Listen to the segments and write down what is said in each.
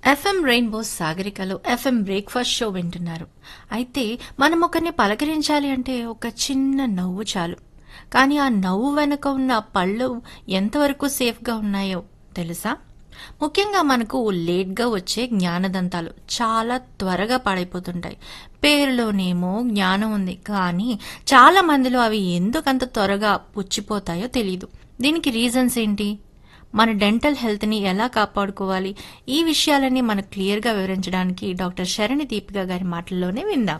FM rainbow సాగరికలో FM breakfast show వింటున్నారు అయితే మనం ఒకరిని పలకరించాలి అంటే ఒక చిన్న నవ్వు చాలు కానీ ఆ నవ్వు వెనుక ఉన్న పళ్ళు ఎంతవరకు సేఫ్గా ఉన్నాయో తెలుసా ముఖ్యంగా మనకు లేట్గా వచ్చే జ్ఞానదంతాలు చాలా త్వరగా పాడైపోతుంటాయి పేరులోనేమో జ్ఞానం ఉంది కానీ చాలా మందిలో అవి ఎందుకంత త్వరగా పుచ్చిపోతాయో తెలియదు దీనికి రీజన్స్ ఏంటి మన డెంటల్ హెల్త్ని ఎలా కాపాడుకోవాలి ఈ విషయాలన్నీ మనకు క్లియర్గా వివరించడానికి డాక్టర్ శరణి దీపిక గారి మాటల్లోనే విందాం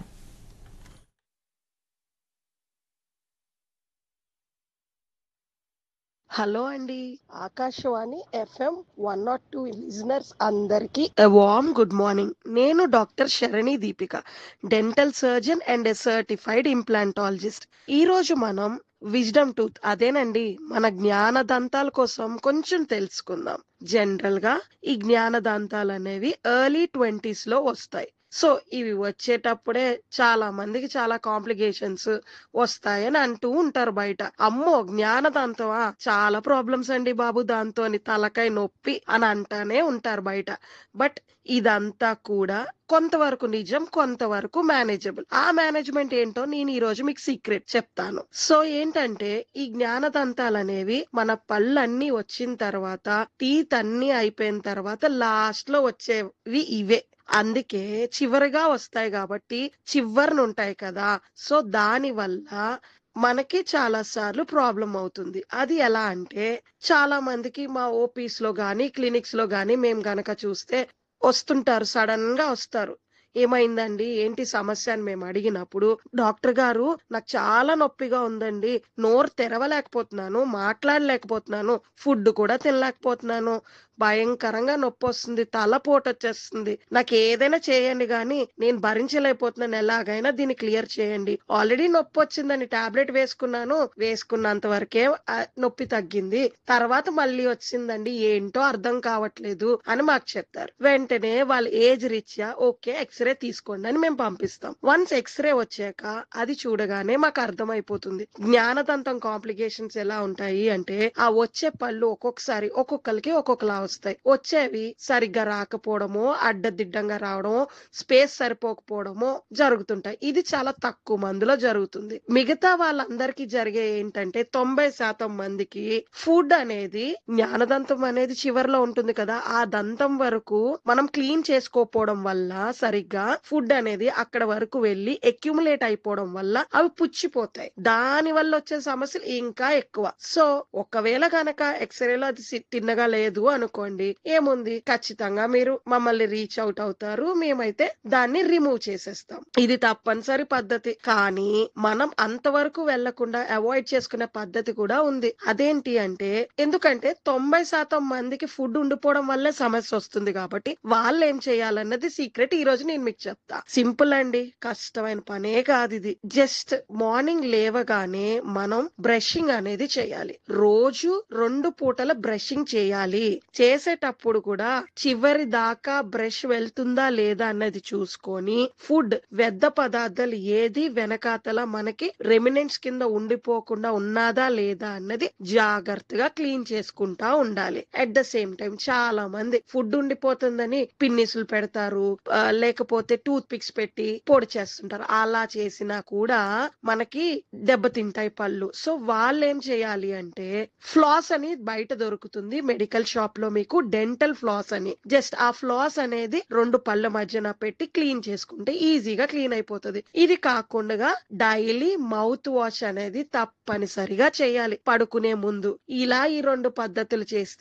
హలో అండి Akashvani FM one not two listeners అందరికి వామ్ గుడ్ మార్నింగ్ నేను doctor Sharani Deepika dental surgeon and a certified implantologist ఈ రోజు మనం విజ్డమ్ టూత్ అదేనండి మన జ్ఞాన దంతాల కోసం కొంచెం తెలుసుకుందాం జనరల్ గా ఈ జ్ఞాన దంతాలు అనేవి ఎర్లీ ట్వంటీస్ లో వస్తాయి సో ఇవి వచ్చేటప్పుడే చాలా మందికి చాలా కాంప్లికేషన్స్ వస్తాయని అంటూ ఉంటారు బయట అమ్మో జ్ఞానదంతమా చాలా ప్రాబ్లమ్స్ అండి బాబు దాంతో తలకాయ నొప్పి అని అంటానే ఉంటారు బయట బట్ ఇదంతా కూడా కొంతవరకు నిజం కొంతవరకు మేనేజబుల్ ఆ మేనేజ్మెంట్ ఏంటో నేను ఈ రోజు మీకు సీక్రెట్ చెప్తాను సో ఏంటంటే ఈ జ్ఞానదంతాలు అనేవి మన పళ్ళన్నీ వచ్చిన తర్వాత టీత్ అన్ని అయిపోయిన తర్వాత లాస్ట్ లో వచ్చేవి ఇవే అందుకే చివరిగా వస్తాయి కాబట్టి చివరిన ఉంటాయి కదా సో దాని వల్ల మనకి చాలా సార్లు ప్రాబ్లం అవుతుంది అది ఎలా అంటే చాలా మందికి మా ఓపీస్ లో గానీ క్లినిక్స్ లో గానీ మేము గనక చూస్తే వస్తుంటారు సడన్ గా వస్తారు ఏమైందండి ఏంటి సమస్య అని మేము అడిగినప్పుడు డాక్టర్ గారు నాకు చాలా నొప్పిగా ఉందండి నోరు తెరవలేకపోతున్నాను మాట్లాడలేకపోతున్నాను ఫుడ్ కూడా తినలేకపోతున్నాను భయంకరంగా నొప్పి వస్తుంది తలపోటు వచ్చేస్తుంది నాకు ఏదైనా చేయండి కానీ నేను భరించలేకపోతున్నాను ఎలాగైనా దీన్ని క్లియర్ చేయండి ఆల్రెడీ నొప్పి వచ్చిందని టాబ్లెట్ వేసుకున్నాను వేసుకున్నంత వరకే ఆ నొప్పి తగ్గింది తర్వాత మళ్ళీ వచ్చిందండి ఏంటో అర్థం కావట్లేదు అని మాకు చెప్తారు వెంటనే వాళ్ళ ఏజ్ రీత్యా ఓకే ఎక్స్రే తీసుకోండి అని మేము పంపిస్తాం వన్స్ ఎక్స్రే వచ్చాక అది చూడగానే మాకు అర్థమైపోతుంది జ్ఞానదంతం కాంప్లికేషన్స్ ఎలా ఉంటాయి అంటే ఆ వచ్చే పళ్ళు ఒక్కొక్కసారి ఒక్కొక్కరికి ఒక్కొక్కలా వస్తాయి వచ్చేవి సరిగ్గా రాకపోవడమో అడ్డదిడ్డంగా రావడమో స్పేస్ సరిపోకపోవడమో జరుగుతుంటాయి ఇది చాలా తక్కువ మందిలో జరుగుతుంది మిగతా వాళ్ళందరికీ జరిగే ఏంటంటే తొంభై శాతం మందికి ఫుడ్ అనేది జ్ఞానదంతం అనేది చివరిలో ఉంటుంది కదా ఆ దంతం వరకు మనం క్లీన్ చేసుకోకపోవడం వల్ల సరిగ్గా ఫుడ్ అనేది అక్కడ వరకు వెళ్ళి అక్యుములేట్ అయిపోవడం వల్ల అవి పుచ్చిపోతాయి దాని వల్ల వచ్చే సమస్యలు ఇంకా ఎక్కువ సో ఒకవేళ కనుక ఎక్స్రేలో అది సి- తిన్నగా లేదు అనుకోండి ఏముంది ఖచ్చితంగా మీరు మమ్మల్ని రీచ్ అవుట్ అవుతారు మేమైతే దాన్ని రిమూవ్ చేసేస్తాం ఇది తప్పనిసరి పద్ధతి కానీ మనం అంతవరకు వెళ్లకుండా అవాయిడ్ చేసుకునే పద్ధతి కూడా ఉంది అదేంటి అంటే ఎందుకంటే తొంభై శాతం మందికి ఫుడ్ ఉండిపోవడం వల్లే సమస్య వస్తుంది కాబట్టి వాళ్ళు ఏం చేయాలన్నది సీక్రెట్ ఈ రోజు నేను మీకు చెప్తా సింపుల్ అండి కష్టమైన పనే కాదు ఇది జస్ట్ మార్నింగ్ లేవగానే మనం బ్రషింగ్ అనేది చేయాలి రోజు రెండు పూటల బ్రషింగ్ చేయాలి చేసేటప్పుడు కూడా చివరి దాకా బ్రష్ వెళ్తుందా లేదా అన్నది చూసుకొని ఫుడ్ వ్యర్థ పదార్థాలు ఏది వెనకాతల మనకి రెమినెంట్స్ కింద ఉండిపోకుండా ఉన్నదా లేదా అన్నది జాగ్రత్తగా క్లీన్ చేసుకుంటా ఉండాలి అట్ ద సేమ్ టైం చాలా మంది ఫుడ్ ఉండిపోతుందని పిన్నిసులు పెడతారు ఆ, లేకపోతే టూత్ పిక్స్ పెట్టి పొడి చేస్తుంటారు అలా చేసినా కూడా మనకి దెబ్బతింటాయి పళ్ళు సో వాళ్ళు ఏం చేయాలి అంటే ఫ్లాస్ అని బయట దొరుకుతుంది మెడికల్ షాప్ లో మీకు డెంటల్ ఫ్లాస్ అని జస్ట్ ఆ ఫ్లాస్ అనేది రెండు పళ్ళ మధ్యన పెట్టి క్లీన్ చేసుకుంటే ఈజీగా క్లీన్ అయిపోతుంది ఇది కాకుండా డైలీ మౌత్ వాష్ అనేది తప్పనిసరిగా చేయాలి పడుకునే ముందు ఇలా ఈ రెండు పద్ధతులు చేస్తే